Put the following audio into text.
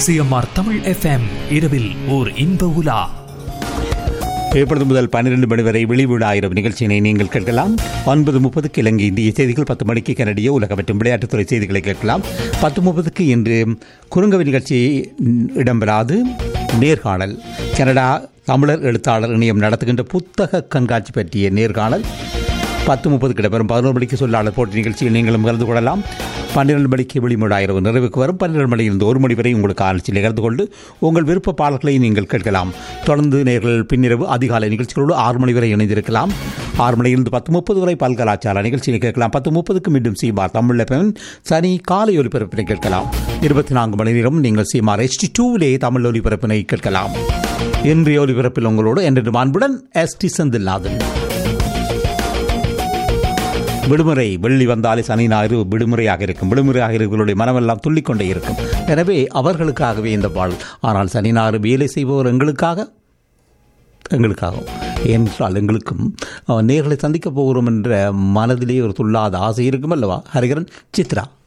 CMR Tamil FM இரவில் ஓர் இன்ப உலா இப்பொழுது முதல் பன்னிரண்டு மணி வரை விழிவிழா இரவு நிகழ்ச்சியினை நீங்கள் கேட்கலாம் ஒன்பது முப்பதுக்கு இலங்கை இந்திய செய்திகள் பத்து மணிக்கு கனடிய உலக மற்றும் விளையாட்டுத்துறை செய்திகளை கேட்கலாம் பத்து முப்பதுக்கு இன்று குறுங்கவி நிகழ்ச்சி இடம்பெறாது நேர்காணல் கனடா தமிழர் எழுத்தாளர் இணையம் நடத்துகின்ற புத்தக கண்காட்சி பற்றிய நேர்காணல் பத்து முப்பதுக்கு இடம்பெறும் பதினோரு மணிக்கு சொல்லாளர் போட்டி நிகழ்ச்சியில் நீங்களும் கலந்து கொள்ளலாம் பன்னிரண்டு மணிக்கு விழிமுழா இரவு நிறைவுக்கு வரும் பன்னிரண்டு மணியிலிருந்து ஒரு மணி வரை உங்களுக்கு ஆராய்ச்சியில் கலந்து கொண்டு உங்கள் விருப்ப பாடல்களை நீங்கள் கேட்கலாம் தொடர்ந்து நேர்கள் பின்னிரவு அதிகாலை நிகழ்ச்சிகளோடு ஆறு மணி வரை இணைந்திருக்கலாம் ஆறு மணியிலிருந்து பத்து முப்பது வரை பல்கலாச்சார நிகழ்ச்சியை கேட்கலாம் பத்து முப்பதுக்கு மீண்டும் சீமார் தமிழ் பெண் சனி காலை ஒலிபரப்பினை கேட்கலாம் இருபத்தி நான்கு மணி நேரம் நீங்கள் சீமார் எஸ்டி டூவிலே தமிழ் ஒலிபரப்பினை கேட்கலாம் இன்றைய ஒலிபரப்பில் உங்களோடு என்று அன்புடன் எஸ் டி செந்தில்நாதன் விடுமுறை வெள்ளி வந்தாலே சனி ஞாயிறு விடுமுறையாக இருக்கும் விடுமுறையாக இருக்கிறவர்களுடைய மனமெல்லாம் துள்ளிக்கொண்டே இருக்கும் எனவே அவர்களுக்காகவே இந்த பாடல் ஆனால் சனி ஞாயிறு வேலை செய்பவர் எங்களுக்காக எங்களுக்காகவும் என்றால் எங்களுக்கும் நேர்களை சந்திக்க போகிறோம் என்ற மனதிலே ஒரு துள்ளாத ஆசை இருக்கும் அல்லவா ஹரிகரன் சித்ரா